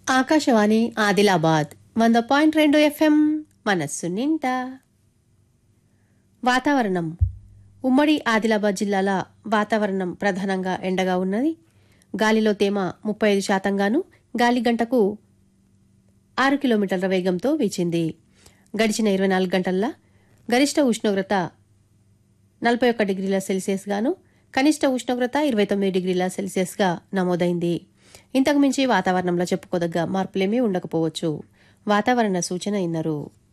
ఆకాశవాణి ఆదిలాబాద్ వంద పాయింట్ రెండు ఎఫ్ఎం మనస్సు నిండా వాతావరణం ఉమ్మడి ఆదిలాబాద్ జిల్లాల వాతావరణం ప్రధానంగా ఎండగా ఉన్నది గాలిలో తేమ ముప్పై ఐదు శాతంగాను గాలి గంటకు ఆరు కిలోమీటర్ల వేగంతో వీచింది గడిచిన ఇరవై నాలుగు గంటల్లో గరిష్ట ఉష్ణోగ్రత నలభై ఒక్క డిగ్రీల సెల్సియస్ గాను కనిష్ట ఉష్ణోగ్రత ఇరవై తొమ్మిది డిగ్రీల సెల్సియస్గా నమోదైంది ఇంతకు మించి వాతావరణంలో చెప్పుకోదగ్గ మార్పులేమీ ఉండకపోవచ్చు వాతావరణ సూచన ఇన్నరు